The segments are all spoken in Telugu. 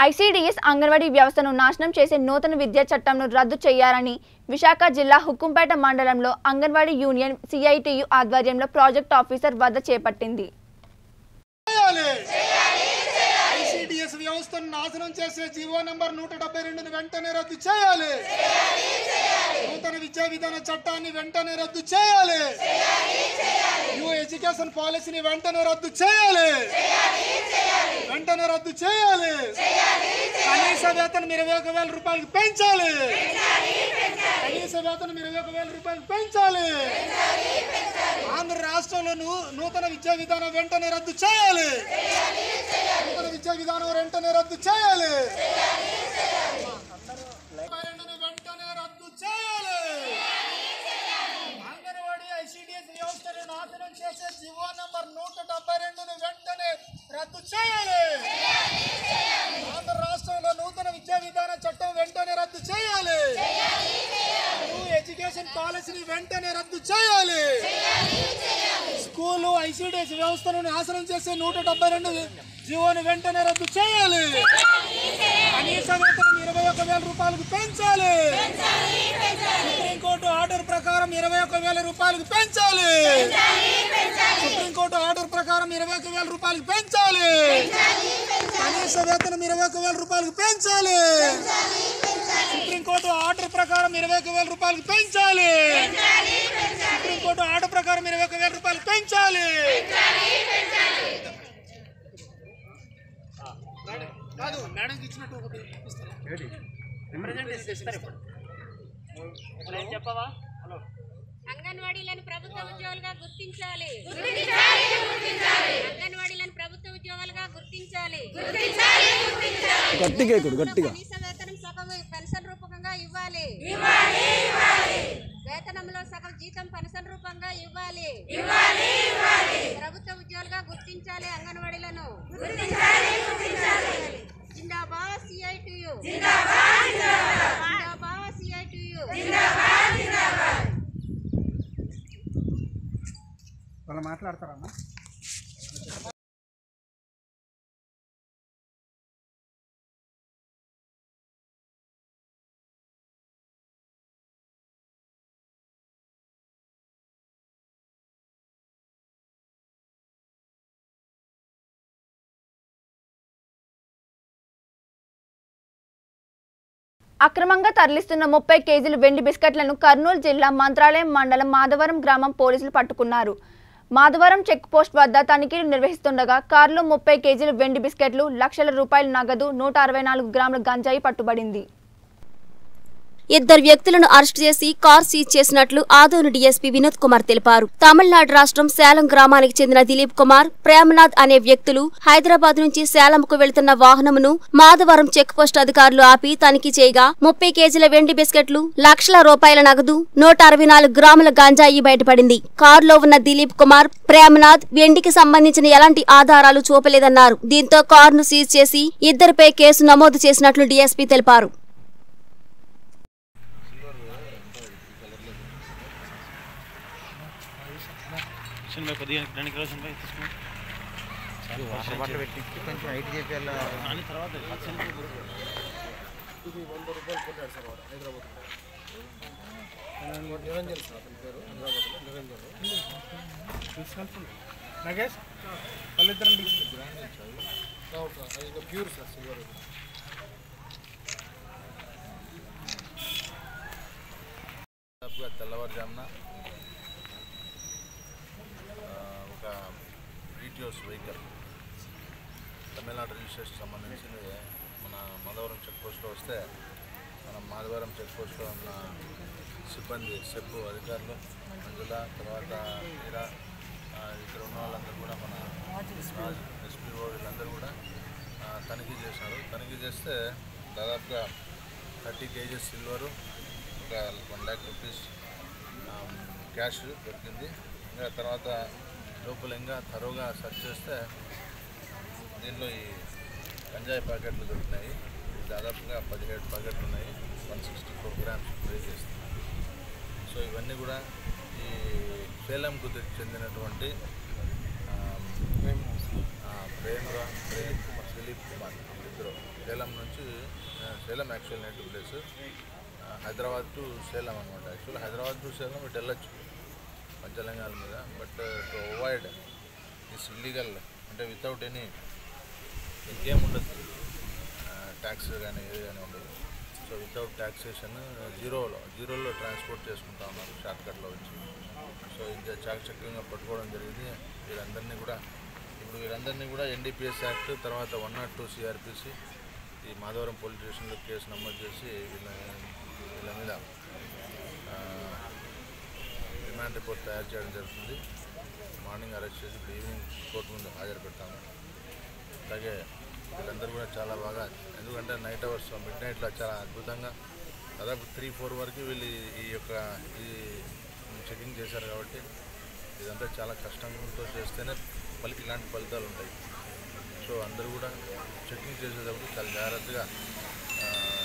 ఐసీడీఎస్ అంగన్వాడీ వ్యవస్థను నాశనం చేసే నూతన విద్యా చట్టంను రద్దు చేయాలని విశాఖ జిల్లా హుకుంపేట మండలంలో అంగన్వాడీ యూనియన్ సిఐటియు ఆధ్వర్యంలో ప్రాజెక్ట్ ఆఫీసర్ వద్ద చేపట్టింది చేయాలి ఐసిడిఎస్ వ్యవస్థను నాశనం చేసే జీవో నంబర్ నూట డెబ్బై రెండుని వెంటనే రద్దు చేయాలి నూతన విద్యా విధాన చట్టాన్ని వెంటనే రద్దు చేయాలి న్యూ ఎడ్యుకేషన్ పాలసీని వెంటనే రద్దు చేయాలి వెంటనే రద్దు చేయాలి కనీస వేతనం ఇరవై ఒక వేల రూపాయలకు పెంచాలి కనీస వేతనం ఇరవై ఒక వేల రూపాయలకు పెంచాలి ఆంధ్ర రాష్ట్రంలో నూ- నూతన విద్యా విధానం వెంటనే రద్దు చేయాలి నూతన విద్యా విధానం వెంటనే రద్దు చేయాలి రెండుని వెంటనే రద్దు చేయాలి అంగన్వాడీ ఐసిడిఎస్ వ్యవస్థను నాశనం చేసే జీవో నంబర్ నూట డెబ్బై రెండుని వెంటనే రద్దు చేయాలి ఆంధ్ర రాష్ట్రంలో నూతన విద్యా విధాన చట్టం వెంటనే రద్దు చేయాలి న్యూ ఎడ్యుకేషన్ పాలసీని వెంటనే రద్దు చేయాలి స్కూలు ఐసీడీఎస్ వ్యవస్థను నాశనం చేసే నూట డెబ్బై రెండు జీవోని వెంటనే రద్దు చేయాలి కనీస వేతనం ఇరవై ఒక వేల రూపాయలకు పెంచాలి సుప్రీంకోర్టు ఆర్డర్ ప్రకారం ఇరవై ఒక వేల రూపాయలకు పెంచాలి సుప్రీంకోర్టు ఆర్డర్ ప్రకారం ఇరవై ఒక వేల రూపాయలకు పెంచాలి కనీస వేతనం ఇరవై ఒక వేల రూపాయలకు పెంచాలి సుప్రీంకోర్టు ఆర్డర్ ప్రకారం ఇరవై ఒక వేల రూపాయలకు పెంచాలి సుప్రీంకోర్టు ఆర్డర్ ప్రకారం ఇరవై ఒక వేల రూపాయలు పెంచాలి కాదు మేడంకి ఇచ్చినట్టు ఒకటి అంగన్వాడీలను ప్రభుత్వ ఉద్యోగులుగా గుర్తించాలి అంగన్వాడీలను ప్రభుత్వ ఉద్యోగులుగా గుర్తించాలి గట్టిగా ఇక్కడ గట్టిగా కనీస వేతనం సగం పెన్షన్ రూపకంగా ఇవ్వాలి వేతనంలో సగం జీతం పెన్షన్ రూపంగా ఇవ్వాలి ప్రభుత్వ ఉద్యోగులుగా గుర్తించాలి అంగన్వాడీలను జిందాబాద్ సిఐటియు జిందాబాద్ సిఐటియు వాళ్ళు మాట్లాడతారమ్మా అక్రమంగా తరలిస్తున్న ముప్పై కేజీలు వెండి బిస్కెట్లను కర్నూలు జిల్లా మంత్రాలయం మండలం మాధవరం గ్రామం పోలీసులు పట్టుకున్నారు మాధవరం చెక్ పోస్ట్ వద్ద తనిఖీలు నిర్వహిస్తుండగా కారులో ముప్పై కేజీలు వెండి బిస్కెట్లు లక్షల రూపాయల నగదు నూట అరవై నాలుగు గ్రాముల గంజాయి పట్టుబడింది ఇద్దరు వ్యక్తులను అరెస్ట్ చేసి కార్ సీజ్ చేసినట్లు ఆదోని డీఎస్పీ వినోద్ కుమార్ తెలిపారు తమిళనాడు రాష్ట్రం సేలం గ్రామానికి చెందిన దిలీప్ కుమార్ ప్రేమనాథ్ అనే వ్యక్తులు హైదరాబాద్ నుంచి సేలంకు వెళ్తున్న వాహనమును మాధవరం చెక్ పోస్ట్ అధికారులు ఆపి తనిఖీ చేయగా ముప్పై కేజీల వెండి బిస్కెట్లు లక్షల రూపాయల నగదు నూట అరవై నాలుగు గ్రాముల గాంజాయి బయటపడింది కారులో ఉన్న దిలీప్ కుమార్ ప్రేమనాథ్ వెండికి సంబంధించిన ఎలాంటి ఆధారాలు చూపలేదన్నారు దీంతో కారును సీజ్ చేసి ఇద్దరిపై కేసు నమోదు చేసినట్లు డీఎస్పీ తెలిపారు శనిపై కొద్దిగా రెండు కిలో శనిపై తీసుకో వాటర్ బాటిల్ పెట్టించి కొంచెం హైట్ చేయాలి అని తర్వాత పచ్చని నగేష్ వాళ్ళిద్దరం ప్యూర్ సార్ సిల్వర్ దాదాపుగా తెల్లవారుజామున ఆ, ఒక రీటియోస్ వెహికల్ తమిళనాడు రిజిస్ట్రేషన్ సంబంధించింది మన మాధవరం చెక్ పోస్ట్లో వస్తే మన మాధవరం చెక్ పోస్ట్లో ఉన్న సిబ్బంది సెప్పు అధికారులు మంజుల తర్వాత మీరా ఆ, ఇక్కడ ఉన్న వాళ్ళందరూ కూడా మన రాజ్ ఎస్పీఓ వీళ్ళందరూ కూడా ఆ, తనిఖీ చేశారు తనిఖీ చేస్తే దాదాపుగా థర్టీ కేజీస్ సిల్వరు ఒక వన్ ల్యాక్ రూపీస్ క్యాష్ దొరికింది ఇంకా తర్వాత లోపల ఇంకా తరువుగా సెర్చ్ చేస్తే దీనిలో ఈ గంజాయి ప్యాకెట్లు దొరికినాయి ఇవి దాదాపుగా పదిహేడు ప్యాకెట్లు ఉన్నాయి వన్ సిక్స్టీ ఫోర్ గ్రామ్స్ ప్రే చేస్తున్నాయి సో ఇవన్నీ కూడా ఈ సేలంకు చెందినటువంటి ఆ, ఆ, ప్రేమ్ రా ప్రేమ్ కుమార్ దిలీప్ కుమార్ మధ్యలో సేలం నుంచి ఆ, Salem actual native place Hyderabad to Salem అనమాట యాక్చువల్ హైదరాబాద్ టు సేలం ఇటు వెళ్ళొచ్చు పంచలంగాల మీద but to avoid this illegal అంటే వితౌట్ ఎనీ ఇంకేం ఉండదు ట్యాక్స్ కానీ ఏది కానీ ఉండదు సో వితౌట్ ట్యాక్సేషన్ జీరోలో జీరోలో ట్రాన్స్పోర్ట్ చేసుకుంటా ఉన్నారు షార్ట్ కట్లో వచ్చి సో ఇంకా చాకచక్యంగా పట్టుకోవడం జరిగింది వీరందరినీ కూడా ఇప్పుడు వీరందరినీ కూడా ఎన్డీపీఎస్ యాక్ట్ తర్వాత వన్ నాట్ టూ సిఆర్పిసి ఈ మాధవరం పోలీస్ స్టేషన్లో కేసు నమోదు చేసి వీళ్ళ వీళ్ళ మీద ఆ, రిమాండ్ రిపోర్ట్ తయారు చేయడం జరుగుతుంది మార్నింగ్ అరెస్ట్ చేసి ఇప్పుడు ఈవినింగ్ కోర్టు ముందు హాజరు పెడతాము అలాగే వీళ్ళందరూ కూడా చాలా బాగా ఎందుకంటే నైట్ అవర్స్ మిడ్ నైట్లో చాలా అద్భుతంగా దాదాపు త్రీ ఫోర్ వరకు వీళ్ళు ఈ- ఈ యొక్క ఈ చెకింగ్ చేశారు కాబట్టి ఇదంతా చాలా కష్టంతో చేస్తేనే మళ్ళీ ఇలాంటి ఫలితాలు ఉంటాయి సో అందరూ కూడా చెకింగ్ చేసేటప్పుడు చాలా జాగ్రత్తగా ఆ,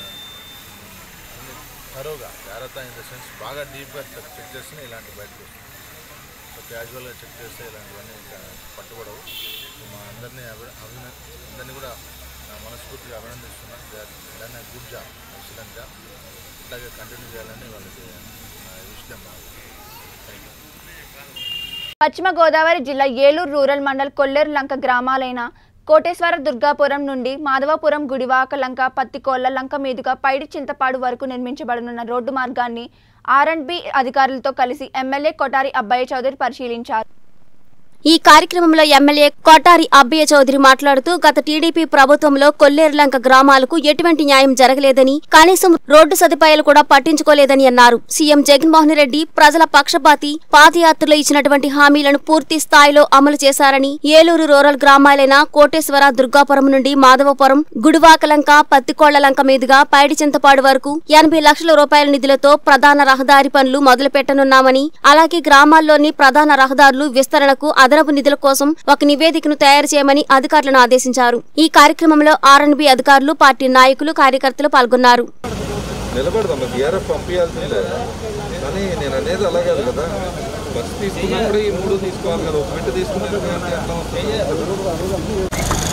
అన్ని తరోగా జాగ్రత్త ఇన్ ద సెన్స్ బాగా డీప్గా చెక్ చేస్తేనే ఇలాంటి బయటకు వస్తుంది సో క్యాజువల్గా చెక్ చేస్తే ఇలాంటివన్నీ ఇంకా పట్టుబడవు సో మా అందరినీ అభి అభిన అందరినీ కూడా నా మనస్ఫూర్తిగా అభినందిస్తున్నాను దాన్ని గుడ్ జాబ్ ఎక్సలెంట్ జాబ్ ఇట్లాగే కంటిన్యూ చేయాలని వాళ్ళకి విషయం థ్యాంక్ యూ పశ్చిమ గోదావరి జిల్లా ఏలూరు రూరల్ మండల్ కొల్లేరు లంక గ్రామాలైన కోటేశ్వర దుర్గాపురం నుండి మాధవపురం గుడివాక లంక పత్తికోళ్ల లంక మీదుగా పైడి చింతపాడు వరకు నిర్మించబడనున్న రోడ్డు మార్గాన్ని ఆర్ అండ్ బి అధికారులతో కలిసి ఎమ్మెల్యే కొటారి అబ్బాయి చౌదరి పరిశీలించారు ఈ కార్యక్రమంలో ఎమ్మెల్యే కోటారి అబ్బయ్య చౌదరి మాట్లాడుతూ గత టీడీపీ ప్రభుత్వంలో కొల్లేరులంక గ్రామాలకు ఎటువంటి న్యాయం జరగలేదని కనీసం రోడ్డు సదుపాయాలు కూడా పట్టించుకోలేదని అన్నారు సీఎం జగన్మోహన్ రెడ్డి ప్రజల పక్షపాతి పాదయాత్రలో ఇచ్చినటువంటి హామీలను పూర్తి స్థాయిలో అమలు చేశారని ఏలూరు రూరల్ గ్రామాలైన కోటేశ్వర దుర్గాపురం నుండి మాధవపురం గుడివాకలంక పత్తికోళ్లలంక మీదుగా పైడి చింతపాడు వరకు ఎనభై లక్షల రూపాయల నిధులతో ప్రధాన రహదారి పనులు మొదలు పెట్టనున్నామని అలాగే గ్రామాల్లోని ప్రధాన రహదారులు విస్తరణకు అదనపు నిధుల కోసం ఒక నివేదికను తయారు చేయమని అధికారులను ఆదేశించారు ఈ కార్యక్రమంలో ఆర్ఎన్బి అధికారులు పార్టీ నాయకులు కార్యకర్తలు పాల్గొన్నారు నిలబడదాం బీఆర్ఎఫ్ పంపించాల్సిందే కానీ నేను అనేది అలా కాదు కదా బస్ తీసుకున్నప్పుడు ఈ మూడు తీసుకోవాలి కదా ఒక వెంట తీసుకున్నప్పుడు అంటే ఎట్లా వస్తుంది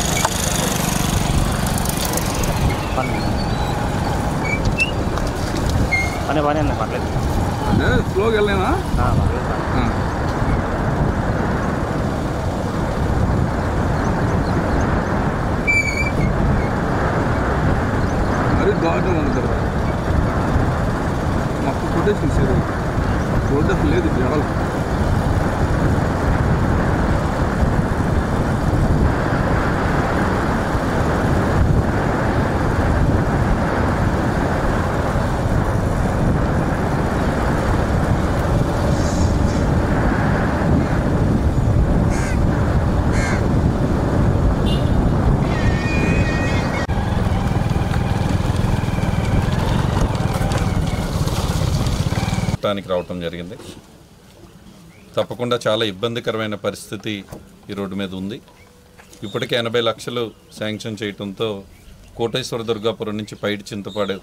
పని బాగానే ఉంది పర్లేదు స్లోగా వెళ్ళానా ఆ, పర్లేదు. మరి దారుణం ఉంది కదా మొత్తం కొట్టేసింది సార్ రోడ్డు అసలు లేదు జనాలు చూడటానికి రావటం జరిగింది తప్పకుండా చాలా ఇబ్బందికరమైన పరిస్థితి ఈ రోడ్డు మీద ఉంది ఇప్పటికే ఎనభై లక్షలు శాంక్షన్ చేయటంతో కోటేశ్వర దుర్గాపురం నుంచి పైడి చింతపాడు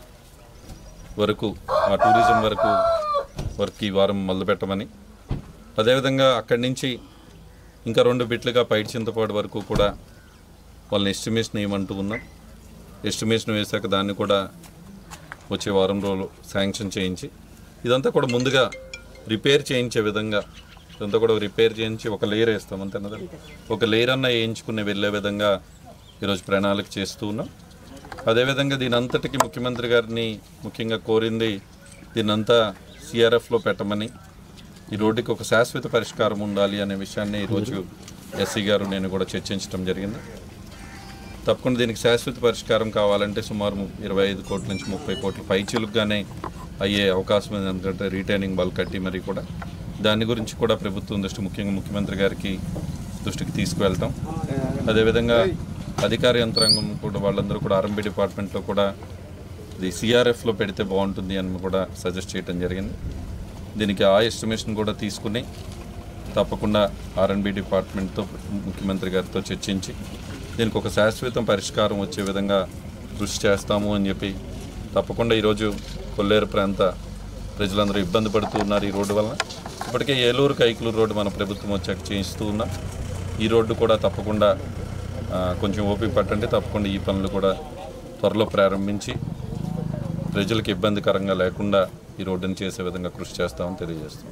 వరకు ఆ టూరిజం వరకు వర్క్ ఈ వారం మొదలుపెట్టమని అదేవిధంగా అక్కడి నుంచి ఇంకా రెండు బిట్లుగా పైడి చింతపాడు వరకు కూడా వాళ్ళని ఎస్టిమేషన్ వేయమంటూ ఉన్నాం ఎస్టిమేషన్ వేశాక దాన్ని కూడా వచ్చే వారం రోజులు శాంక్షన్ చేయించి ఇదంతా కూడా ముందుగా రిపేర్ చేయించే విధంగా ఇదంతా కూడా రిపేర్ చేయించి ఒక లేయర్ వేస్తాం అంతే కదా ఒక లేయర్ అన్న వేయించుకునే వెళ్ళే విధంగా ఈరోజు ప్రణాళిక చేస్తూ ఉన్నాం అదేవిధంగా దీని అంతటికి ముఖ్యమంత్రి గారిని ముఖ్యంగా కోరింది దీనంతా సిఆర్ఎఫ్లో పెట్టమని ఈ రోడ్డుకి ఒక శాశ్వత పరిష్కారం ఉండాలి అనే విషయాన్ని ఈరోజు ఎస్సీ గారు నేను కూడా చర్చించడం జరిగింది తప్పకుండా దీనికి శాశ్వత పరిష్కారం కావాలంటే సుమారు ము- ఇరవై ఐదు కోట్ల నుంచి ముప్పై కోట్ల పైచీలుగానే అయ్యే అవకాశం ఉంది ఎందుకంటే రీటైనింగ్ బాల్ కట్టి మరి కూడా దాని గురించి కూడా ప్రభుత్వం దృష్టి ముఖ్యంగా ముఖ్యమంత్రి గారికి దృష్టికి తీసుకువెళ్తాం అదేవిధంగా అధికార యంత్రాంగం కూడా వాళ్ళందరూ కూడా ఆర్ఎంబీ డిపార్ట్మెంట్లో కూడా ఇది సిఆర్ఎఫ్లో పెడితే బాగుంటుంది అని కూడా సజెస్ట్ చేయడం జరిగింది దీనికి ఆ ఎస్టిమేషన్ కూడా తీసుకుని తప్పకుండా ఆర్ఎన్బి డిపార్ట్మెంట్తో ముఖ్యమంత్రి గారితో చర్చించి దీనికి ఒక శాశ్వత పరిష్కారం వచ్చే విధంగా కృషి చేస్తాము అని చెప్పి తప్పకుండా ఈరోజు కొల్లేరు ప్రాంత ప్రజలందరూ ఇబ్బంది పడుతూ ఉన్నారు ఈ రోడ్డు వలన ఇప్పటికే ఏలూరు కైకులూరు రోడ్డు మన ప్రభుత్వం వచ్చాక చేయిస్తూ ఉన్నాం ఈ రోడ్డు కూడా తప్పకుండా ఆ, కొంచెం ఓపిక పట్టండి తప్పకుండా ఈ పనులు కూడా త్వరలో ప్రారంభించి ప్రజలకు ఇబ్బందికరంగా లేకుండా ఈ రోడ్డుని చేసే విధంగా కృషి చేస్తామని తెలియజేస్తాం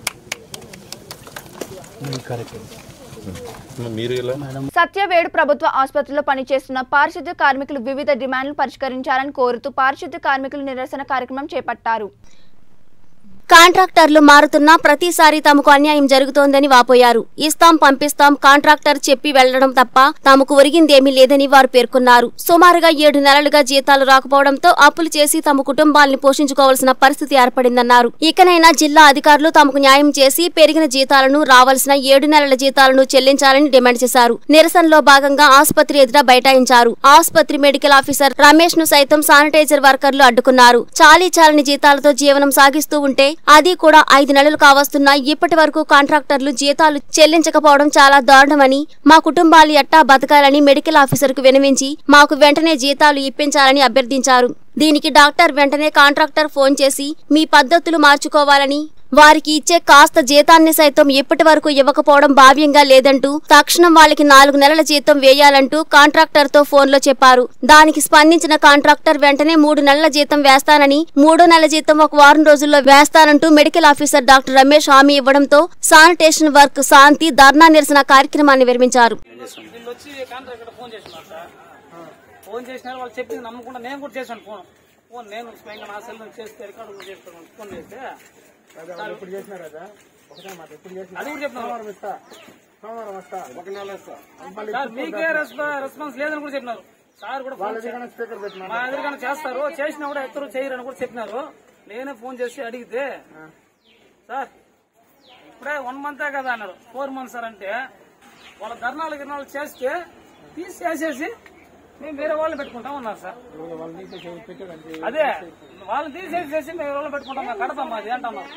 మీరు ఇలా సత్యవేడు ప్రభుత్వ ఆసుపత్రిలో పనిచేస్తున్న పారిశుద్ధ్య కార్మికులు వివిధ డిమాండ్లు పరిష్కరించాలని కోరుతూ పారిశుద్ధ్య కార్మికులు నిరసన కార్యక్రమం చేపట్టారు కాంట్రాక్టర్లు మారుతున్నా ప్రతిసారి తమకు అన్యాయం జరుగుతోందని వాపోయారు ఇస్తాం పంపిస్తాం కాంట్రాక్టర్ చెప్పి వెళ్లడం తప్ప తమకు ఒరిగిందేమీ లేదని వారు పేర్కొన్నారు సుమారుగా ఏడు నెలలుగా జీతాలు రాకపోవడంతో అప్పులు చేసి తమ కుటుంబాలను పోషించుకోవాల్సిన పరిస్థితి ఏర్పడిందన్నారు ఇకనైనా జిల్లా అధికారులు తమకు న్యాయం చేసి పెరిగిన జీతాలను రావాల్సిన ఏడు నెలల జీతాలను చెల్లించాలని డిమాండ్ చేశారు నిరసనలో భాగంగా ఆసుపత్రి ఎదుట బైఠాయించారు ఆసుపత్రి మెడికల్ ఆఫీసర్ రమేష్ ను సైతం శానిటైజర్ వర్కర్లు అడ్డుకున్నారు చాలీ చాలని జీతాలతో జీవనం సాగిస్తూ ఉంటే అది కూడా ఐదు నెలలు కావస్తున్నా ఇప్పటి వరకు కాంట్రాక్టర్లు జీతాలు చెల్లించకపోవడం చాలా దారుణమని మా కుటుంబాలు ఎట్టా బతకాలని మెడికల్ ఆఫీసర్ కు వినవించి మాకు వెంటనే జీతాలు ఇప్పించాలని అభ్యర్థించారు దీనికి డాక్టర్ వెంటనే కాంట్రాక్టర్ ఫోన్ చేసి మీ పద్ధతులు మార్చుకోవాలని వారికి ఇచ్చే కాస్త జీతాన్ని సైతం ఇప్పటి వరకు ఇవ్వకపోవడం భావ్యంగా లేదంటూ తక్షణం వాళ్ళకి నాలుగు నెలల జీతం వేయాలంటూ కాంట్రాక్టర్ తో ఫోన్ లో చెప్పారు దానికి స్పందించిన కాంట్రాక్టర్ వెంటనే మూడు నెలల జీతం వేస్తానని మూడో నెల జీతం ఒక వారం రోజుల్లో వేస్తానంటూ మెడికల్ ఆఫీసర్ డాక్టర్ రమేష్ హామీ ఇవ్వడంతో శానిటేషన్ వర్క్ శాంతి ధర్నా నిరసన కార్యక్రమాన్ని విరమించారు వీళ్ళు వచ్చి కాంట్రాక్టర్ ఫోన్ చేస్తున్నారు సార్ ఫోన్ చేసినారు వాళ్ళు చెప్పింది నమ్మకుండా నేను కూడా చేశాను ఫోన్ ఫోన్ నేను స్వయంగా నా సెల్ నుంచి చేస్తే రికార్డు కూడా చేస్తాను ఫోన్ చేస్తే ఇప్పుడు చేసినారు కదా ఒకటే మాట ఇప్పుడు చేసిన అది కూడా చెప్తున్నారు ఇస్తా సోమవారం వస్తా ఒక నెల ఇస్తా మళ్ళీ సార్ మీకే రెస్పా- రెస్పాన్స్ లేదని కూడా చెప్పినారు సార్ కూడా ఫోన్ చే- స్పీకర్ పెట్టినా మా ఎదురుగానే చేస్తారు చేసినా కూడా ఎత్తరు చేయరని కూడా చెప్పినారు నేనే ఫోన్ చేసి అడిగితే సార్ ఇప్పుడే వన్ మంతే కదా అన్నారు ఫోర్ మంత్స్ సార్ అంటే వాళ్ళ ధర్నాలు గిర్నాలు చేస్తే తీసేసేసి మేము వేరే వాళ్ళని పెట్టుకుంటాం ఉన్నారు సార్ అదే వాళ్ళని తీసేసేసి మేము వేరే వాళ్ళని పెట్టుకుంటాం మేము కడతాం అది అంటున్నాం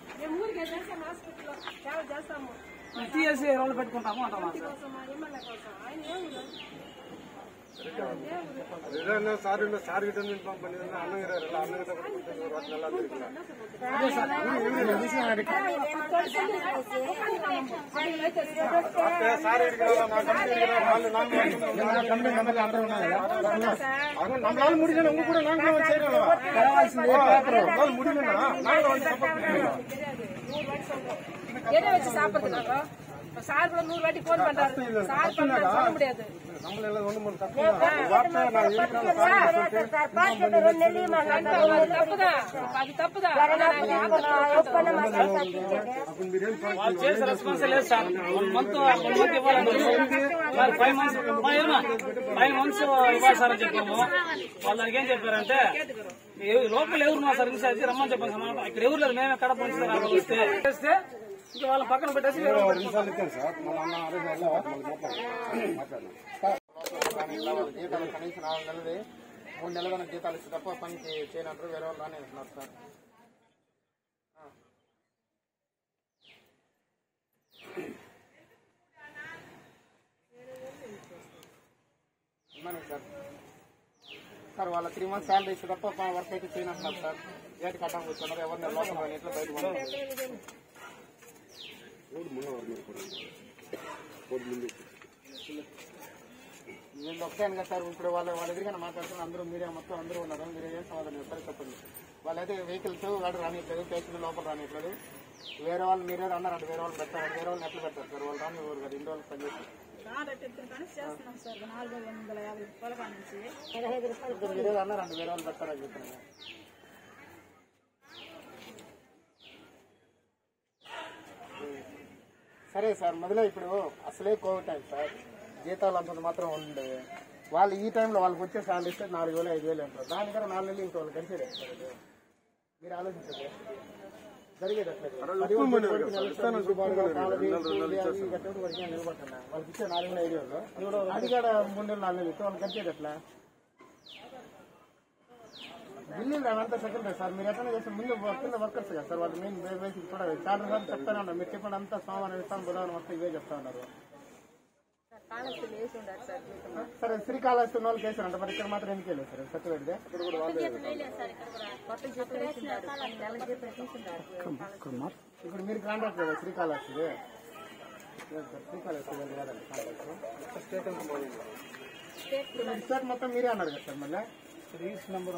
మేము తీసేసి వేరే వాళ్ళు పెట్టుకుంటాము అంటున్నాం సార్ సార్ సార్ గిట్ట పంపండి అన్నం అన్నం நம்மளால முடிஞ்ச உங்க கூட நாங்களும் செய்யறோம் முடியலன்னா நாங்களும் வந்து எதை வச்சு சாப்பிடுறதுனால சார் கூட நூறு வாட்டி போன் பண்றாரு சார் பண்றாரு சொல்ல முடியாது நம்மள எல்லாம் ஒண்ணு மூணு தப்பு வார்த்தை நான் இருக்கிறேன் அது தப்புதான் அது தப்புதான் వాళ్ళు చేసే రెస్పాన్స్ లేదు sir one month one month ఇవ్వాలని sir five months five months ఇవ్వాలి సార్ అని చెప్పాము వాళ్ళు దానికి ఏం చెప్పారంటే ఎవ- లోకల్ ఎవరు మా సార్ ఇన్ఛార్జి రమ్మని చెప్పాను సార్ మనం ఇక్కడ ఎవరు లేదు మేమే కడప నుంచి సార్ అక్కడ వస్తే చేస్తే ఇంకా వాళ్ళ పక్కన పెట్టేసి వేరే వాళ్ళని పెట్టుకుంటాం. సార్ మన అన్న అదే మాట్లాడాను జీతాలు కనీసం నాలుగు నెలది మూడు నెలలు కనుక జీతాలు ఇస్తే తప్ప పనికి చేయనంటారు వేరే వాళ్ళు రానే అంటున్నారు సార్ ఉన్నాను సార్ సార్ వాళ్ళ త్రీ మంత్స్ శాలరీ ఇస్తే తప్ప వర్క్ అయితే చేయనంటున్నారు సార్ గేట్ కట్టడం కూర్చున్నారు ఎవరిని లోపల రాని ఎట్లా బయట పంపించారు? వీళ్ళు ఒకటే కదా సార్ ఇప్పుడు వాళ్ళ వాళ్ళ ఎదురుగా మాట్లాడుతున్న అందరూ మీడియా మొత్తం అందరూ ఉన్నారు మీరు ఏం సమాధానం చెప్తారో చెప్పండి వాళ్ళైతే వెహికల్స్ వాడు రానిట్లేదు పేషెంట్ లోపల రానిట్లేదు వేరే వాళ్ళు మీరే అన్నారంటే వేరే వాళ్ళు పెట్టారు వేరే వాళ్ళని ఎట్లా పెట్టారు సార్ వాళ్ళు రాని ఊరు కదా ఇంటి వాళ్ళు పనిచేస్తారు ఇప్పుడు మీరే అన్నారంటే వేరే వాళ్ళు పెట్టారని చెప్తున్నారు సరే సార్ మొదలే ఇప్పుడు అసలే కోవిడ్ టైం సార్ జీతాలు అంతంత మాత్రం ఉండే వాళ్ళు ఈ టైంలో వాళ్ళకి వచ్చే శాలరీ ఇస్తే నాలుగు వేలు ఐదు వేలు అంటారు దానికన్నా నాలుగు నెలలు ఇంకో వాళ్ళు గడిచేది సార్ అది. మీరు ఆలోచించండి జరిగేది అట్లా పది రోజులు పెట్టుబడికి నెల ఇస్తాను సుమారుగా కాలది, కూలి అది ఇది కట్టేప్పుడు వాడికి నేను నిలబడుతున్నా. వాళ్ళకి ఇచ్చే నాలుగు వేలు ఐదు వేలు అది కూడా మూడు నెలలు నాలుగు నెలలు ఇస్తే వాళ్ళు గడిచేది ఎట్లా బిల్లులు అవంతా సెకండరీ సార్ మీరు ఎట్లా చేస్తే ముందు కింద వర్కర్స్ కదా సార్ వాళ్ళు మెయిన్ బేసిక్ కూడా చాలా సార్లు చెప్తానే ఉన్నారు మీరు చెప్పండి అంతా సోమవారం ఇస్తాం బుధవారం మొత్తం ఇవే చెప్తా ఉన్నారు సరే శ్రీకాళహస్తి ఉన్న వాళ్ళకి వేసారంట మరి ఇక్కడ మాత్రం ఎందుకు వెళ్ళారు సార్ సత్యవేడిదే ఇక్కడ కూడా వాళ్ళు ఇప్పుడు మీరు కాంట్రాక్ట్ కదా శ్రీకాళహస్తిది స్టేట్ మొత్తం మీరే అన్నారు కదా సార్ మళ్ళీ రిజిస్టర్ నెంబర్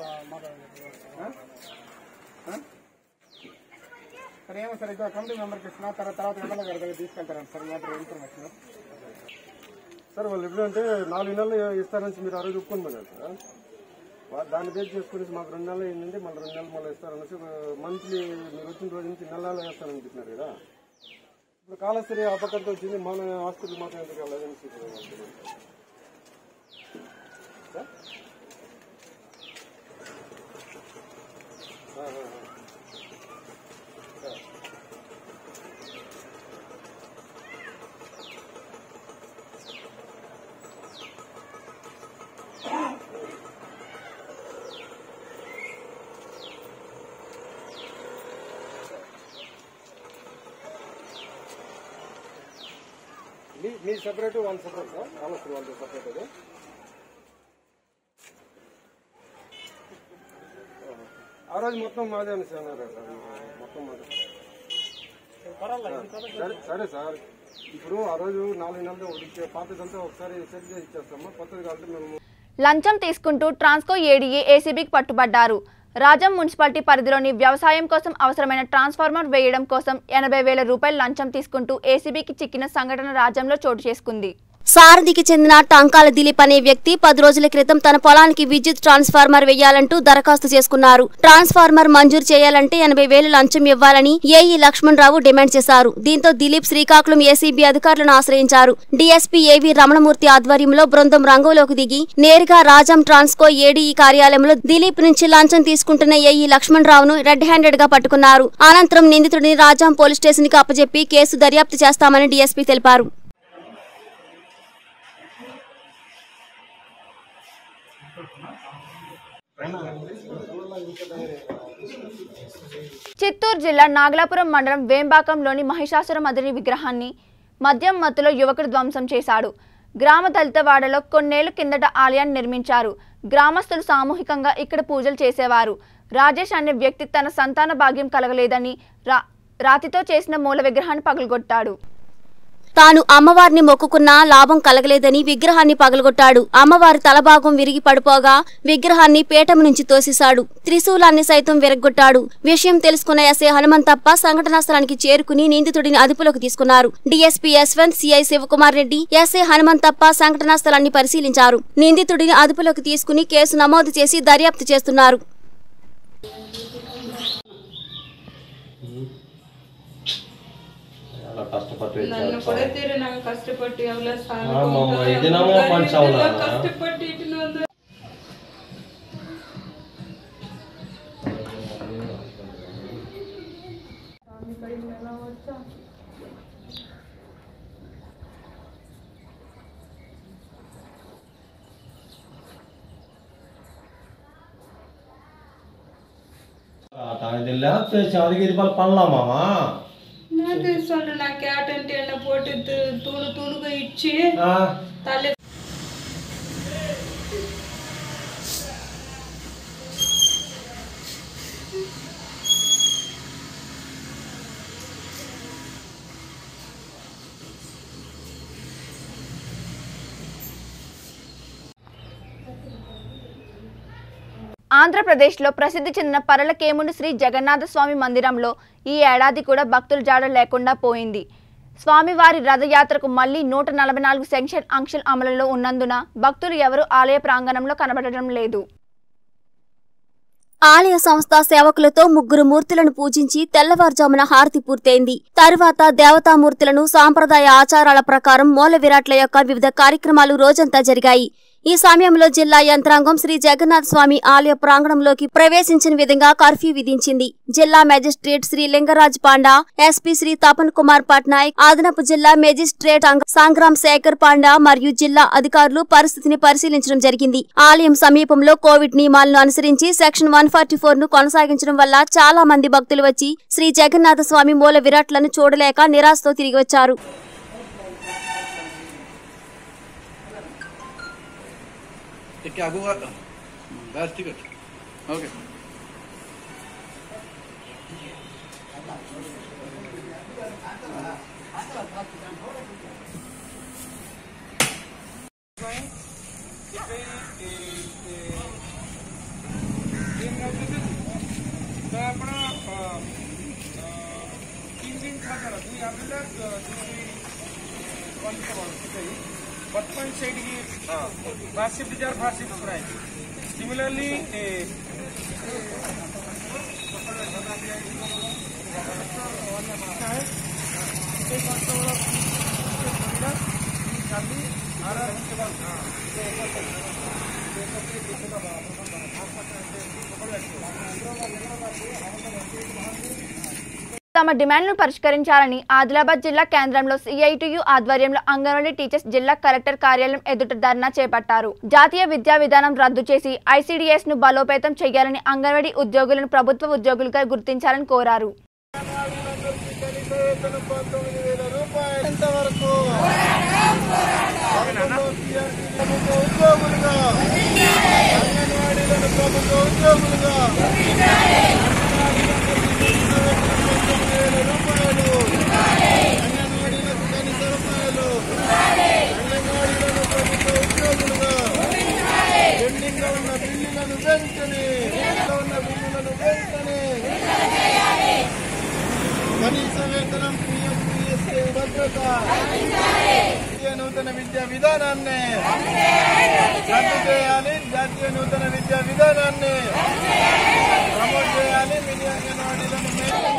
సరే ఏమో సార్ ఇదో కమిటీ మెంబర్కి ఇస్తున్నా తర్వాత తర్వాత ఎమ్మెల్యే గారి దగ్గర తీసుకెళ్తారంట సార్ మాత్రం ఇన్ఫర్మేషన్ సార్ వాళ్ళు ఎప్పుడంటే నాలుగు నెలలు ఇస్తారని మీరు ఆ రోజు ఒప్పుకున్నారు సార్ వా- దాన్ని బేస్ చేసుకుని మాకు రెండు నెలలు అయిందండి మళ్ళీ రెండు నెలలు మళ్ళీ ఇస్తారనేసి మంత్లీ మీరు వచ్చిన రోజు నుంచి నెల నెల వేస్తారని చెప్పినారు కదా ఇప్పుడు కాళశ్రీ అపకర్త వచ్చింది మన హాస్పిటల్ మాత్రం ఎందుకు వెళ్ళదని సార్? ఆ, ఆ, ఆ. మీ మీ సెపరేట్ వాళ్ళ సెపరేట్ సార్ కాళశ్రీ వాళ్ళతో సెపరేట్ అది ఆ రోజు మొత్తం మాదే అని సార్ అన్నారు సార్ మొత్తం మాదే సరే సరే సార్ ఇప్పుడు ఆ రోజు నాలుగు నెలలు ఒకటి ఇచ్చే పాతదంతా ఒకసారి సెట్ చేసి ఇచ్చేస్తాము కొత్తది కాబట్టి మేము లంచం తీసుకుంటూ ట్రాన్స్కో ఏడీఏ ఏసీబీకి పట్టుబడ్డారు రాజం మున్సిపాలిటీ పరిధిలోని వ్యవసాయం కోసం అవసరమైన ట్రాన్స్ఫార్మర్ వేయడం కోసం ఎనభై వేల రూపాయల లంచం తీసుకుంటూ ఏసీబీకి చిక్కిన సంఘటన రాజ్యంలో చోటు చేసుకుంది సారథికి చెందిన టంకాల దిలీప్ అనే వ్యక్తి పది రోజుల క్రితం తన పొలానికి విద్యుత్ ట్రాన్స్ఫార్మర్ వేయాలంటూ దరఖాస్తు చేసుకున్నారు ట్రాన్స్ఫార్మర్ మంజూరు చేయాలంటే ఎనభై వేలు లంచం ఇవ్వాలని ఏఈ లక్ష్మణరావు డిమాండ్ చేశారు దీంతో దిలీప్ శ్రీకాకుళం ఏసీబీ అధికారులను ఆశ్రయించారు డీఎస్పీ ఏవీ రమణమూర్తి ఆధ్వర్యంలో బృందం రంగంలోకి దిగి నేరుగా రాజం ట్రాన్స్కో ఏడీఈ కార్యాలయంలో దిలీప్ నుంచి లంచం తీసుకుంటున్న ఏఈ లక్ష్మణరావును రెడ్ హ్యాండెడ్ గా పట్టుకున్నారు అనంతరం నిందితుడిని రాజాం పోలీస్ స్టేషన్ కి అప్పజెప్పి కేసు దర్యాప్తు చేస్తామని డీఎస్పీ తెలిపారు చిత్తూరు జిల్లా నాగలాపురం మండలం వేంబాకంలోని మహిషాసుర మదిని విగ్రహాన్ని మద్యం మత్తులో యువకుడు ధ్వంసం చేశాడు గ్రామ దళితవాడలో కొన్నేళ్ల కిందట ఆలయాన్ని నిర్మించారు గ్రామస్తులు సామూహికంగా ఇక్కడ పూజలు చేసేవారు రాజేష్ అనే వ్యక్తి తన సంతాన భాగ్యం కలగలేదని రా రాతితో చేసిన మూల విగ్రహాన్ని పగలగొట్టాడు తాను అమ్మవారిని మొక్కుకున్నా లాభం కలగలేదని విగ్రహాన్ని పగలగొట్టాడు అమ్మవారి తలభాగం విరిగి పడిపోగా విగ్రహాన్ని పీఠం నుంచి తోసేశాడు త్రిశూలాన్ని సైతం విరగ్గొట్టాడు విషయం తెలుసుకున్న ఎస్ఐ హనుమంతప్ప సంఘటనా స్థలానికి చేరుకుని నిందితుడిని అదుపులోకి తీసుకున్నారు DSP Yashwant CI Shivakumar Reddy SI Hanumanthappa సంఘటనా స్థలాన్ని పరిశీలించారు నిందితుడిని అదుపులోకి తీసుకుని కేసు నమోదు చేసి దర్యాప్తు చేస్తున్నారు ಎಲ್ಲ ಕಷ್ಟಪಟ್ಟು ನನ್ನ ಕೊಡತೀರಿ ನಂಗೆ ಕಷ್ಟಪಟ್ಟು ಎಲ್ಲ ಸಾಲ ಆಮಮ್ಮ, ಕೊಟ್ಟು ಇದು ನಮ್ಮ ಮನ್ಸ ಅವನ. ಎಲ್ಲ ಕಷ್ಟಪಟ್ಟು ಇಟ್ಟು தானதில்ல அதுக்கு இது போல பண்ணலாமாமா நான் சொல்றேன் நான் கேட்டன்ட்டு என்ன போட்டு து- துணு துணுக இச்சு ஆ தலை ఆంధ్రప్రదేశ్లో ప్రసిద్ధి చెందిన పరలకేముని శ్రీ జగన్నాథ స్వామి మందిరంలో ఈ ఏడాది కూడా భక్తుల జాడ లేకుండా పోయింది స్వామివారి రథయాత్రకు మళ్లీ నూట నలభై నాలుగు సెక్షన్ ఆంక్షలు అమలులో ఉన్నందున భక్తులు ఎవరూ ఆలయ ప్రాంగణంలో కనబడడం లేదు ఆలయ సంస్థ సేవకులతో ముగ్గురు మూర్తులను పూజించి తెల్లవారుజామున హారతి పూర్తయింది తరువాత దేవతామూర్తులను సాంప్రదాయ ఆచారాల ప్రకారం మూల విరాట్ల యొక్క వివిధ కార్యక్రమాలు రోజంతా జరిగాయి ఈ సమయంలో జిల్లా యంత్రాంగం శ్రీ జగన్నాథ స్వామి ఆలయ ప్రాంగణంలోకి ప్రవేశించిన విధంగా కర్ఫ్యూ విధించింది జిల్లా మెజిస్ట్రేట్ శ్రీ లింగరాజ్ పాండా ఎస్పీ శ్రీ తపన్ కుమార్ పట్నాయక్ అదనపు జిల్లా మెజిస్ట్రేట్ అంగ- సంగ్రామ్ శేఖర్ పాండా మరియు జిల్లా అధికారులు పరిస్థితిని పరిశీలించడం జరిగింది ఆలయం సమీపంలో కోవిడ్ నియమాలను అనుసరించి సెక్షన్ వన్ ఫార్టీ ఫోర్ ను కొనసాగించడం వల్ల చాలా మంది భక్తులు వచ్చి శ్రీ జగన్నాథ స్వామి మూల విరాట్లను చూడలేక నిరాశతో తిరిగి వచ్చారు क्या हुआ बस ठीक है ओके ਆਪਣਾ तीन दिन खाता रहा तू यहाँ पे लग वन बचपन साइड की fast shift jar fast shift price similarly తమ డిమాండ్లను పరిష్కరించాలని ఆదిలాబాద్ జిల్లా కేంద్రంలో సిఐటియు ఆధ్వర్యంలో అంగన్వాడీ టీచర్స్ జిల్లా కలెక్టర్ కార్యాలయం ఎదుట ధర్నా చేపట్టారు జాతీయ విద్యా విధానం రద్దు చేసి ఐసీడీఎస్ ను బలోపేతం చేయాలని అంగన్వాడీ ఉద్యోగులను ప్రభుత్వ ఉద్యోగులుగా గుర్తించాలని కోరారు ఎంతవరకు ప్రభుత్వ ఉద్యోగులుగా అంగన్వాడీలను ప్రభుత్వ ఉద్యోగులుగా వేల రూపాయలు అంగన్వాడీలకు కనీస రూపాయలు అంగన్వాడీలను ప్రభుత్వ ఉద్యోగులుగా పెండింగ్ లో ఉన్న బిల్లులను వెంటనే లో ఉన్న బిల్లులను వెంటనే కనీస వేతనం పిఎస్పీ భద్రత జాతీయ నూతన విద్యా విధానాన్ని రద్దు చేయాలి జాతీయ నూతన విద్యా విధానాన్ని ప్రమోట్ చేయాలి మినీ అంగన్వాడీలను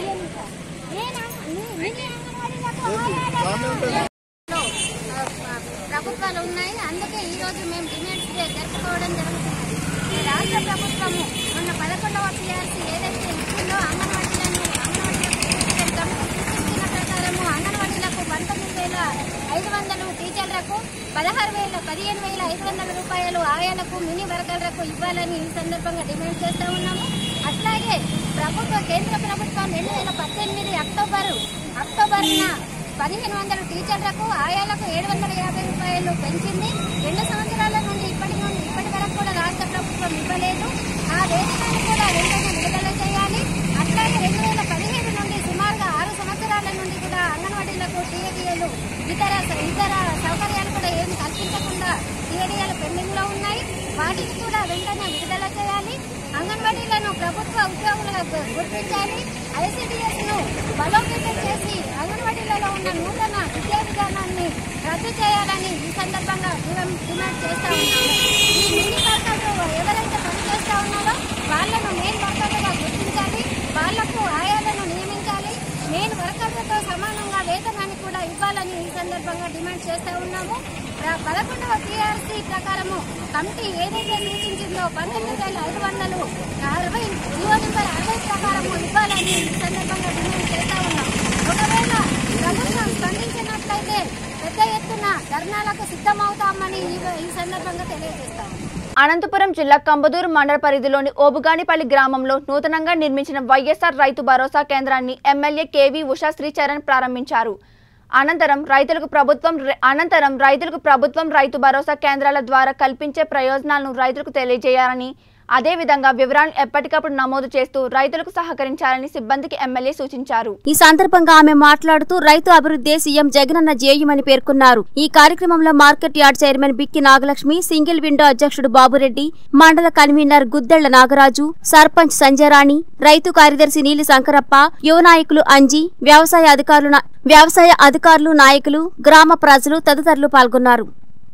ప్రభుత్వాలు ఉన్నాయి అందుకే ఈ రోజు మేము డిమాండ్స్ డే జరుపుకోవడం జరుగుతుంది ఈ రాష్ట్ర ప్రభుత్వము మొన్న పదకొండవ పిఆర్సీ ఏదైతే ఇచ్చిందో అంగన్వాడీలను అంగన్వాడీలకు సూచించిన ప్రకారము అంగన్వాడీలకు పంతొమ్మిది వేల ఐదు వందలు టీచర్లకు పదహారు వేల పదిహేను వేల ఐదు వందల రూపాయలు ఆయాలకు మినీ వర్కర్లకు ఇవ్వాలని ఈ సందర్భంగా డిమాండ్ చేస్తా ఉన్నాము అట్లాగే ప్రభుత్వ కేంద్ర ప్రభుత్వం రెండు వేల పద్దెనిమిది అక్టోబర్ అక్టోబర్న పదిహేను వందల టీచర్లకు ఆయాలకు ఏడు వందల యాభై రూపాయలు పెంచింది రెండు సంవత్సరాల నుండి ఇప్పటి నుండి ఇప్పటి వరకు కూడా రాష్ట్ర ప్రభుత్వం ఇవ్వలేదు ఆ వేతనాన్ని కూడా వెంటనే విడుదల చేయాలి అట్లాగే రెండు వేల పదిహేడు నుండి సుమారుగా ఆరు సంవత్సరాల నుండి కూడా అంగన్వాడీలకు టీఏడీఏలు ఇతర ఇతర సౌకర్యాలు కూడా ఏమి కల్పించకుండా టీఏడీఏలు పెండింగ్ లో ఉన్నాయి వాటిని కూడా వెంటనే విడుదల చేయాలి అంగన్వాడీలను ప్రభుత్వ ఉద్యోగులుగా గు- గుర్తించాలి ఐసీడీఎస్ ను బలోపేతం చేసి అంగన్వాడీలలో ఉన్న నూతన విద్యా విధానాన్ని రద్దు చేయాలని ఈ సందర్భంగా డిమాండ్ డిమాండ్ చేస్తా ఉన్నాము ఈ మినీ వర్కర్లు ఎవరైతే పనిచేస్తా ఉన్నారో వాళ్ళను మెయిన్ వర్కర్లుగా గుర్తించాలి వాళ్లకు ఆయాలను నియమించాలి మెయిన్ వర్కర్లతో సమానంగా వేతనాన్ని కూడా ఇవ్వాలని ఈ సందర్భంగా డిమాండ్ చేస్తా ఉన్నాము ప్ర- పదకొండవ టీఆర్సీ ప్రకారము కమిటీ ఏదైతే సూచించిందో పంతొమ్మిది వేల ఐదు వందలు అరవై జీవో నెంబర్ అరవై ప్రకారము ఇవ్వాలని ఈ సందర్భంగా డిమాండ్ చేస్తా ఉన్నాం ఒకవేళ ప్రభుత్వం స్పందించినట్లయితే పెద్ద ఎత్తున ధర్నాలకు సిద్ధమవుతామని ఈ- ఈ సందర్భంగా తెలియజేస్తాము అనంతపురం జిల్లా కంబదూరు మండల పరిధిలోని ఓబుగానిపల్లి గ్రామంలో నూతనంగా నిర్మించిన వైఎస్ఆర్ రైతు భరోసా కేంద్రాన్ని ఎమ్మెల్యే కేవీ ఉషా శ్రీచరణ్ ప్రారంభించారు అనంతరం రైతులకు ప్రభుత్వం అనంతరం రైతులకు ప్రభుత్వం రైతు భరోసా కేంద్రాల ద్వారా కల్పించే ప్రయోజనాలను రైతులకు తెలియజేయాలని అదేవిధంగా వివరాలను ఎప్పటికప్పుడు నమోదు చేస్తూ రైతులకు సహకరించాలని సిబ్బందికి ఎమ్మెల్యే సూచించారు ఈ సందర్భంగా ఆమె మాట్లాడుతూ రైతు అభివృద్ధి సీఎం జగనన్న జేయుమని పేర్కొన్నారు ఈ కార్యక్రమంలో market yard chairman Bikki Nagalakshmi single window అధ్యక్షుడు బాబురెడ్డి మండల కన్వీనర్ గుద్దెళ్ల నాగరాజు సర్పంచ్ సంజయరాణి రైతు కార్యదర్శి నీలి శంకరప్ప యువ నాయకులు అంజి వ్యవసాయ అధికారులు నా- వ్యవసాయ అధికారులు నాయకులు గ్రామ ప్రజలు తదితరులు పాల్గొన్నారు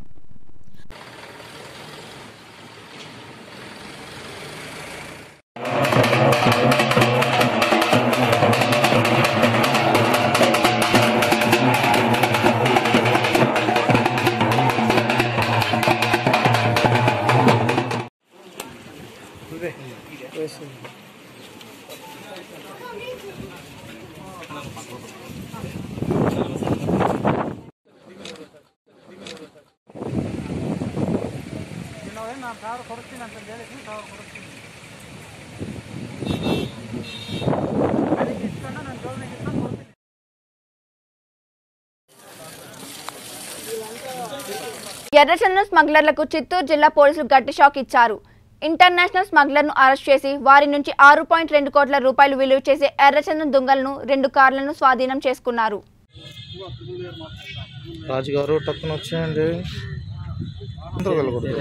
ನಾನು ಸಾವಿರ ಕೊಡ್ತೀನಿ ಅಂತ ಹೇಳಿದ್ವಿ ಸಾವಿರ ಕೊಡ್ತೀನಿ ಅದಕ್ಕೆ ಇಟ್ಕೊಂಡು ನಾನು ಜೋಬನಾಗ ಇಟ್ಕೊಂಡು ಕೊಡ್ತೀನಿ ఎర్రచందనం స్మగ్లర్లకు చిత్తూరు జిల్లా పోలీసులు గట్టి షాక్ ఇచ్చారు ఇంటర్నేషనల్ స్మగ్లర్ను అరెస్ట్ చేసి వారి నుంచి ఆరు పాయింట్ రెండు కోట్ల రూపాయలు విలువ చేసే ఎర్రచందనం దొంగలను రెండు కార్లను స్వాధీనం చేసుకున్నారు రాజుగారు టక్కున వచ్చేయండి అందరూ వెళ్ళకూడదు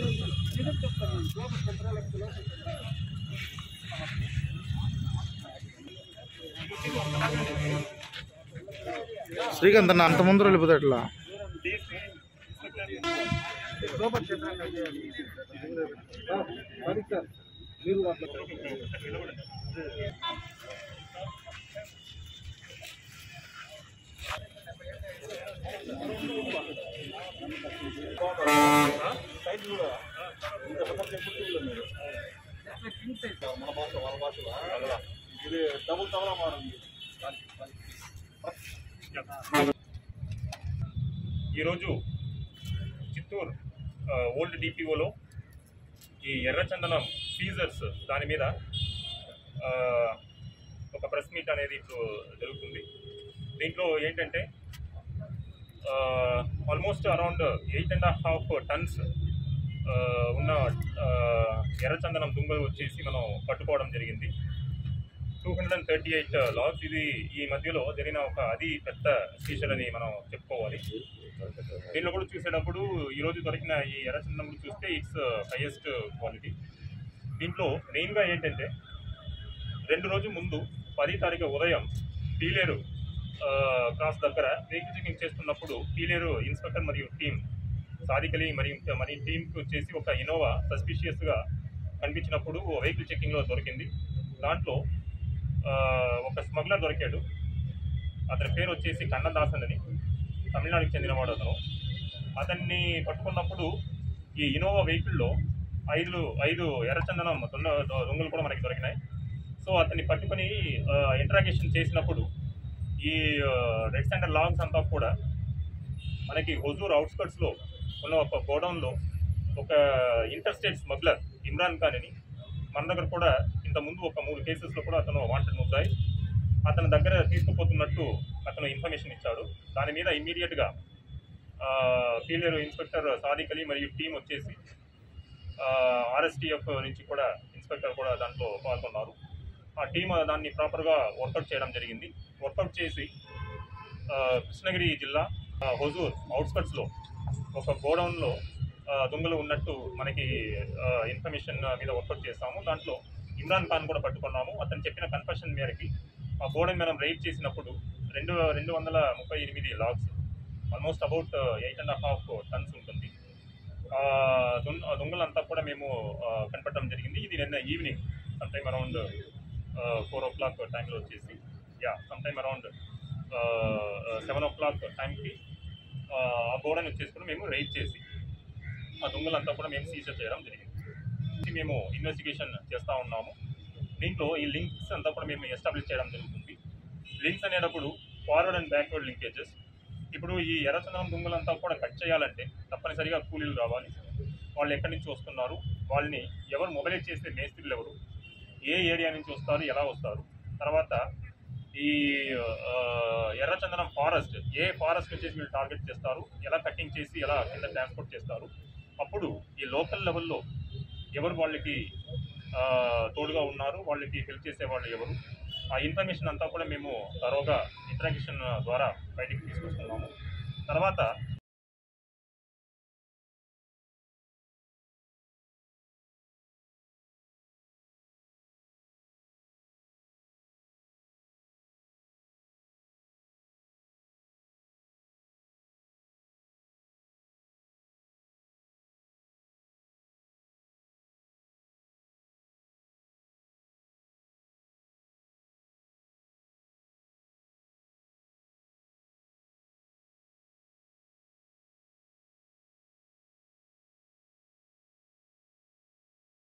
శ్రీకాంత్ అన్న అంత ముందర వెళ్ళిపోతే ఎట్లా ఈరోజు చిత్తూరు ఆ, ఓల్డ్ డిపిఓలో ఈ ఎర్రచందనం సీజర్స్ దాని మీద ఆ, ఒక ప్రెస్ మీట్ అనేది ఇప్పుడు జరుగుతుంది దీంట్లో ఏంటంటే almost around eight and half tons ఉన్న ఆ, ఎర్రచందనం దుంగలు వచ్చేసి మనం పట్టుకోవడం జరిగింది two hundred and thirty eight logs ఇది ఈ మధ్యలో జరిగిన ఒక అది పెద్ద సీజర్ అని మనం చెప్పుకోవాలి దీనిలో కూడా చూసేటప్పుడు ఈరోజు దొరికిన ఈ ఎర్రచందనం కూడా చూస్తే ఇట్స్ హైయెస్ట్ క్వాలిటీ దీంట్లో మెయిన్గా ఏంటంటే రెండు రోజు ముందు పది తారీఖు ఉదయం పీలేరు ఆ, క్రాస్ దగ్గర వెహికల్ చెకింగ్ చేస్తున్నప్పుడు పీలేరు ఇన్స్పెక్టర్ మరియు టీం సాధికలి మరియు మరి టీంకి వచ్చేసి ఒక ఇన్నోవా సస్పిషియస్గా కనిపించినప్పుడు వెహికల్ చెకింగ్లో దొరికింది దాంట్లో ఆ, ఒక స్మగ్లర్ దొరికాడు అతని పేరు వచ్చేసి కన్నదాసన్ అని తమిళనాడుకి చెందినవాడు అతను అతన్ని పట్టుకున్నప్పుడు ఈ ఇన్నోవా వెహికల్లో ఐదు ఐదు ఎర్రచందనం దొంగ దొంగలు కూడా మనకి దొరికినాయి సో అతన్ని పట్టుకొని ఇంట్రాగేషన్ చేసినప్పుడు ఈ రెడ్ సెంటర్ లాగ్స్ అంతా కూడా మనకి హుజూర్ అవుట్స్కట్స్లో ఉన్న ఒక గోడౌన్లో ఒక interstate smuggler Imran Khan అని మన దగ్గర కూడా ఇంత ముందు ఒక మూడు కేసెస్లో కూడా అతను వాంటెడ్ ముద్దాయి అతని దగ్గర తీసుకుపోతున్నట్టు అతను ఇన్ఫర్మేషన్ ఇచ్చాడు దాని మీద ఇమ్మీడియట్గా ఫీల్డర్ ఇన్స్పెక్టర్ సాదిక్ అలీ మరియు టీం వచ్చేసి ఆర్ఎస్టీఎఫ్ నుంచి కూడా ఇన్స్పెక్టర్ కూడా దాంట్లో పాల్గొన్నారు ఆ టీం దాన్ని ప్రాపర్గా వర్కౌట్ చేయడం జరిగింది వర్కౌట్ చేసి ఆ, కృష్ణగిరి జిల్లా ఆ, హుజూర్ అవుట్స్కట్స్లో ఒక గోడౌన్లో ఆ, దొంగలు ఉన్నట్టు మనకి ఆ, ఇన్ఫర్మేషన్ మీద వర్కౌట్ చేస్తాము దాంట్లో ఇమ్రాన్ ఖాన్ కూడా పట్టుకున్నాము అతను చెప్పిన కన్ఫర్షన్ మేరకి ఆ గోడౌన్ మనం రైడ్ చేసినప్పుడు రెండు రెండు వందల ముప్పై ఎనిమిది logs almost about eight and half tons ఉంటుంది ఆ దొంగ ఆ దొంగలంతా కూడా మేము ఆ, కనపడడం జరిగింది ఇది నిన్న evening some time around four o'clock టైంలో వచ్చేసి yeah some time around seven o'clock టైంకి ఆ గోడని వచ్చేసుకుని మేము రైడ్ చేసి ఆ దొంగలంతా కూడా మేము సీజర్ చేయడం జరిగింది ఇది మేము ఇన్వెస్టిగేషన్ చేస్తూ ఉన్నాము దీంట్లో ఈ లింక్స్ అంతా కూడా మేము ఎస్టాబ్లిష్ చేయడం జరుగుతుంది లింక్స్ అనేటప్పుడు ఫార్వర్డ్ అండ్ బ్యాక్వర్డ్ లింకేజెస్ ఇప్పుడు ఈ ఎర్రచందనం దొంగలంతా కూడా కట్ చేయాలంటే తప్పనిసరిగా కూలీలు రావాలి వాళ్ళు ఎక్కడి నుంచి వస్తున్నారు వాళ్ళని ఎవరు మొబైలైజ్ చేసే మేస్త్రీలు ఎవరు ఏ ఏరియా నుంచి వస్తారు ఎలా వస్తారు తర్వాత ఈ ఆ, ఎర్రచందనం ఫారెస్ట్ ఏ ఫారెస్ట్ వచ్చేసి వీళ్ళు టార్గెట్ చేస్తారు ఎలా కటింగ్ చేసి ఎలా కింద ట్రాన్స్పోర్ట్ చేస్తారు అప్పుడు ఈ లోకల్ లెవెల్లో ఎవరు వాళ్ళకి ఆ, తోడుగా ఉన్నారు వాళ్ళకి హెల్ప్ చేసే వాళ్ళు ఎవరు ఆ ఇన్ఫర్మేషన్ అంతా కూడా మేము తరోగా ఇంట్రాక్షన్ ద్వారా బయటికి తీసుకొస్తున్నాము తర్వాత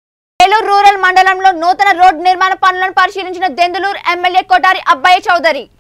ఏలూరు రూరల్ మండలంలో నూతన రోడ్ నిర్మాణ పనులను పరిశీలించిన దెందులూరు ఎమ్మెల్యే కొటారి అబ్బాయి చౌదరి